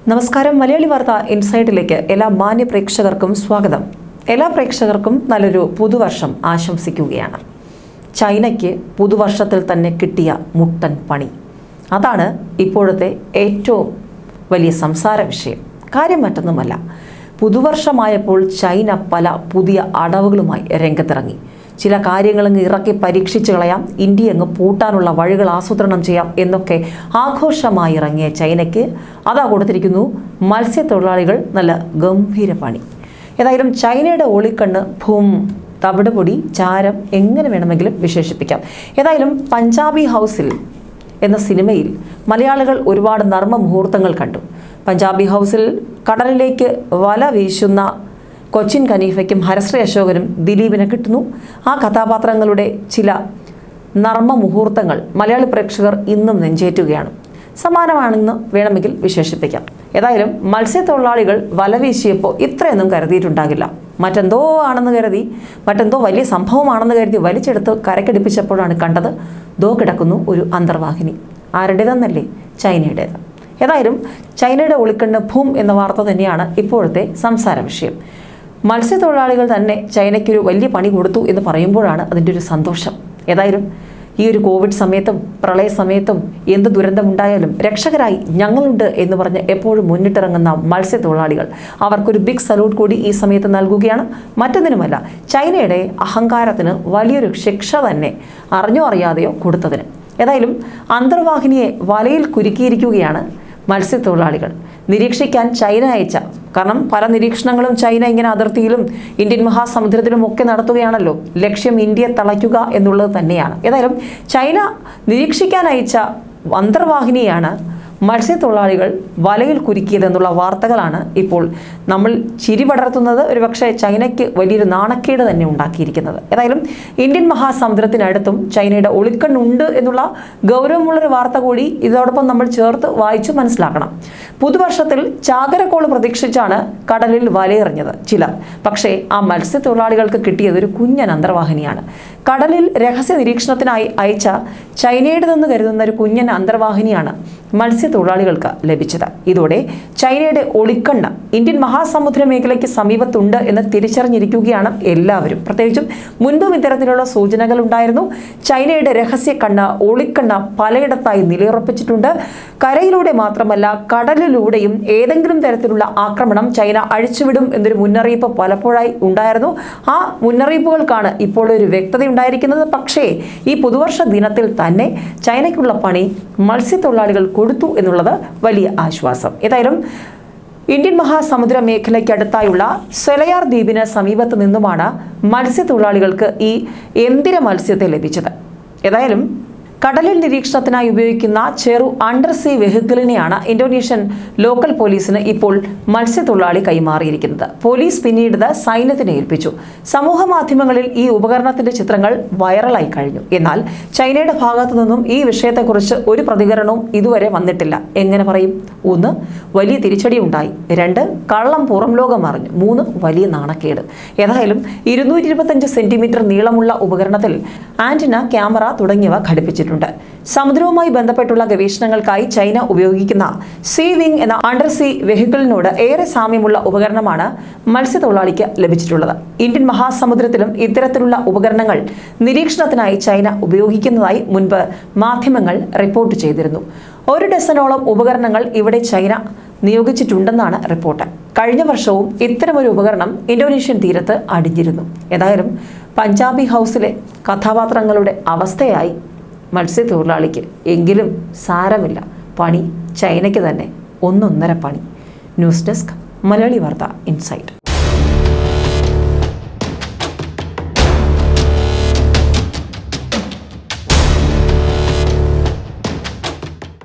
നമസ്കാരം മലയാളി വാർത്ത ഇൻസൈഡിലേക്ക് എല്ലാ മാന്യ പ്രേക്ഷകർക്കും സ്വാഗതം എല്ലാ പ്രേക്ഷകർക്കും നല്ലൊരു പുതുവർഷം ആശംസിക്കുകയാണ് ചൈനയ്ക്ക് പുതുവർഷത്തിൽ തന്നെ കിട്ടിയ മുട്ടൻ പണി അതാണ് ഇപ്പോഴത്തെ ഏറ്റവും വലിയ സംസാര വിഷയം കാര്യം മറ്റൊന്നുമല്ല പുതുവർഷമായപ്പോൾ ചൈന പല പുതിയ അടവുകളുമായി രംഗത്തിറങ്ങി ചില കാര്യങ്ങളങ്ങ് ഇറക്കി പരീക്ഷിച്ചു കളയാം ഇന്ത്യ അങ്ങ് പൂട്ടാനുള്ള വഴികൾ ആസൂത്രണം ചെയ്യാം എന്നൊക്കെ ആഘോഷമായി ഇറങ്ങിയ ചൈനയ്ക്ക് അതാ കൊടുത്തിരിക്കുന്നു മത്സ്യത്തൊഴിലാളികൾ നല്ല ഗംഭീര പണി ഏതായാലും ചൈനയുടെ ഒളിക്കണ്ണ് ഭൂം തവിടുപൊടി ചാരം എങ്ങനെ വേണമെങ്കിലും വിശേഷിപ്പിക്കാം ഏതായാലും പഞ്ചാബി ഹൗസിൽ എന്ന സിനിമയിൽ മലയാളികൾ ഒരുപാട് നർമ്മ മുഹൂർത്തങ്ങൾ കണ്ടു പഞ്ചാബി ഹൗസിൽ കടലിലേക്ക് വല വീശുന്ന കൊച്ചിൻ ഖനീഫയ്ക്കും ഹരശ്രീ അശോകനും ദിലീപിനെ കിട്ടുന്നു ആ കഥാപാത്രങ്ങളുടെ ചില നർമ്മ മുഹൂർത്തങ്ങൾ മലയാളി പ്രേക്ഷകർ ഇന്നും നെഞ്ചേറ്റുകയാണ് സമാനമാണെന്ന് വേണമെങ്കിൽ വിശേഷിപ്പിക്കാം ഏതായാലും മത്സ്യത്തൊഴിലാളികൾ വല വീശിയപ്പോൾ ഇത്രയൊന്നും കരുതിയിട്ടുണ്ടാകില്ല മറ്റെന്തോ ആണെന്ന് കരുതി മറ്റെന്തോ വലിയ സംഭവമാണെന്ന് കരുതി വലിച്ചെടുത്ത് കരക്കടിപ്പിച്ചപ്പോഴാണ് കണ്ടത് ദോ കിടക്കുന്നു ഒരു അന്തർവാഹിനി ആരുടേതെന്നല്ലേ ചൈനയുടേത് ഏതായാലും ചൈനയുടെ ഒളിക്കണ്ണ് ഭൂം എന്ന വാർത്ത തന്നെയാണ് ഇപ്പോഴത്തെ സംസാര വിഷയം മത്സ്യത്തൊഴിലാളികൾ തന്നെ ചൈനയ്ക്കൊരു വലിയ പണി കൊടുത്തു എന്ന് പറയുമ്പോഴാണ് അതിൻ്റെ ഒരു സന്തോഷം ഏതായാലും ഈ ഒരു കോവിഡ് സമയത്തും പ്രളയ സമയത്തും എന്ത് ദുരന്തമുണ്ടായാലും രക്ഷകരായി ഞങ്ങളുണ്ട് എന്ന് പറഞ്ഞ് എപ്പോഴും മുന്നിട്ടിറങ്ങുന്ന മത്സ്യത്തൊഴിലാളികൾ അവർക്കൊരു ബിഗ് സല്യൂട്ട് കൂടി ഈ സമയത്ത് നൽകുകയാണ് മറ്റൊന്നിനുമല്ല ചൈനയുടെ അഹങ്കാരത്തിന് വലിയൊരു ശിക്ഷ തന്നെ അറിഞ്ഞോ അറിയാതെയോ കൊടുത്തതിന് ഏതായാലും അന്തർവാഹിനിയെ വലയിൽ കുരുക്കിയിരിക്കുകയാണ് മത്സ്യത്തൊഴിലാളികൾ നിരീക്ഷിക്കാൻ ചൈന അയച്ച കാരണം പല നിരീക്ഷണങ്ങളും ചൈന ഇങ്ങനെ അതിർത്തിയിലും ഇന്ത്യൻ മഹാസമുദ്രത്തിലും ഒക്കെ നടത്തുകയാണല്ലോ ലക്ഷ്യം ഇന്ത്യയെ തളയ്ക്കുക എന്നുള്ളത് തന്നെയാണ് ഏതായാലും ചൈന നിരീക്ഷിക്കാൻ അയച്ച അന്തർവാഹിനിയാണ് മത്സ്യത്തൊഴിലാളികൾ വലയിൽ കുരുക്കിയതെന്നുള്ള വാർത്തകളാണ് ഇപ്പോൾ നമ്മൾ ചിരി പടർത്തുന്നത് ഒരുപക്ഷെ ചൈനയ്ക്ക് വലിയൊരു നാണക്കേട് തന്നെ ഉണ്ടാക്കിയിരിക്കുന്നത് ഏതായാലും ഇന്ത്യൻ മഹാസമുദ്രത്തിനടുത്തും ചൈനയുടെ ഒളിക്കണ്ണുണ്ട് എന്നുള്ള ഗൗരവമുള്ളൊരു വാർത്ത കൂടി ഇതോടൊപ്പം നമ്മൾ ചേർത്ത് വായിച്ചു മനസ്സിലാക്കണം പുതുവർഷത്തിൽ ചാകരക്കോള് പ്രതീക്ഷിച്ചാണ് കടലിൽ വലയെറിഞ്ഞത് ചിലർ പക്ഷേ ആ മത്സ്യത്തൊഴിലാളികൾക്ക് കിട്ടിയത് ഒരു കുഞ്ഞൻ അന്തർവാഹിനിയാണ് കടലിൽ രഹസ്യ നിരീക്ഷണത്തിനായി അയച്ച ചൈനയുടേതെന്ന് കരുതുന്ന ഒരു കുഞ്ഞൻ അന്തർവാഹിനിയാണ് മത്സ്യത്തൊഴിലാളികൾക്ക് ലഭിച്ചത് ഇതോടെ ചൈനയുടെ ഒളിക്കണ്ണ് ഇന്ത്യൻ മഹാസമുദ്ര മേഖലയ്ക്ക് സമീപത്തുണ്ട് എന്ന് തിരിച്ചറിഞ്ഞിരിക്കുകയാണ് എല്ലാവരും പ്രത്യേകിച്ചും മുൻപും ഇത്തരത്തിലുള്ള സൂചനകൾ ഉണ്ടായിരുന്നു ചൈനയുടെ രഹസ്യ കണ്ണ് ഒളിക്കണ്ണ് പലയിടത്തായി നിലയുറപ്പിച്ചിട്ടുണ്ട് കരയിലൂടെ മാത്രമല്ല കടലിലൂടെയും ഏതെങ്കിലും തരത്തിലുള്ള ആക്രമണം ചൈന അഴിച്ചുവിടും എന്നൊരു മുന്നറിയിപ്പ് പലപ്പോഴായി ഉണ്ടായിരുന്നു ആ മുന്നറിയിപ്പുകൾക്കാണ് ഇപ്പോൾ ഒരു വ്യക്തത ഉണ്ടായിരിക്കുന്നത് പക്ഷേ ഈ പുതുവർഷ ദിനത്തിൽ തന്നെ ചൈനയ്ക്കുള്ള പണി മത്സ്യത്തൊഴിലാളികൾ കൊടുത്തു എന്നുള്ളത് വലിയ ആശ്വാസം ഏതായാലും ഇന്ത്യൻ മഹാസമുദ്ര മേഖലയ്ക്കടുത്തായുള്ള സെലയാർ ദ്വീപിന് സമീപത്ത് നിന്നുമാണ് മത്സ്യത്തൊഴിലാളികൾക്ക് ഈ എന്തിര മത്സ്യത്തെ ലഭിച്ചത് ഏതായാലും കടലിൽ നിരീക്ഷണത്തിനായി ഉപയോഗിക്കുന്ന ചെറു അണ്ടർ സീ വെഹിക്കിളിനെയാണ് ഇന്തോനേഷ്യൻ ലോക്കൽ പോലീസിന് ഇപ്പോൾ മത്സ്യത്തൊഴിലാളി കൈമാറിയിരിക്കുന്നത് പോലീസ് പിന്നീട് ഇത് സൈന്യത്തിന് ഏൽപ്പിച്ചു സമൂഹ മാധ്യമങ്ങളിൽ ഈ ഉപകരണത്തിന്റെ ചിത്രങ്ങൾ വൈറലായി കഴിഞ്ഞു എന്നാൽ ചൈനയുടെ ഭാഗത്തു നിന്നും ഈ വിഷയത്തെക്കുറിച്ച് ഒരു പ്രതികരണവും ഇതുവരെ വന്നിട്ടില്ല എങ്ങനെ പറയും ഒന്ന് വലിയ തിരിച്ചടി ഉണ്ടായി രണ്ട് കള്ളം പുറം ലോകം അറിഞ്ഞു മൂന്ന് വലിയ നാണക്കേട് ഏതായാലും ഇരുന്നൂറ്റി ഇരുപത്തഞ്ച് സെന്റിമീറ്റർ നീളമുള്ള ഉപകരണത്തിൽ ആന്റിന ക്യാമറ തുടങ്ങിയവ ഘടിപ്പിച്ചിട്ടുണ്ട് സമുദ്രവുമായി ബന്ധപ്പെട്ടുള്ള ഗവേഷണങ്ങൾക്കായി ചൈന ഉപയോഗിക്കുന്ന സീ വിങ് എന്ന അണ്ടർ സീ വെഹിക്കിളിനോട് ഏറെ സാമ്യമുള്ള ഉപകരണമാണ് മത്സ്യത്തൊഴിലാളിക്ക് ലഭിച്ചിട്ടുള്ളത് ഇന്ത്യൻ മഹാസമുദ്രത്തിലും ഇത്തരത്തിലുള്ള ഉപകരണങ്ങൾ നിരീക്ഷണത്തിനായി ചൈന ഉപയോഗിക്കുന്നതായി മുൻപ് മാധ്യമങ്ങൾ റിപ്പോർട്ട് ചെയ്തിരുന്നു ഒരു ഡസനോളം ഉപകരണങ്ങൾ ഇവിടെ ചൈന നിയോഗിച്ചിട്ടുണ്ടെന്നാണ് റിപ്പോർട്ട് കഴിഞ്ഞ വർഷവും ഇത്തരമൊരു ഉപകരണം ഇന്തോനേഷ്യൻ തീരത്ത് അടിഞ്ഞിരുന്നു ഏതായാലും പഞ്ചാബി ഹൗസിലെ കഥാപാത്രങ്ങളുടെ അവസ്ഥയായി മത്സ്യത്തൊഴിലാളിക്ക് എങ്കിലും സാരമില്ല പണി ചൈനയ്ക്ക് തന്നെ ഒന്നൊന്നര പണി ന്യൂസ് ഡെസ്ക് മലയാളി വാർത്ത ഇൻസൈറ്റ്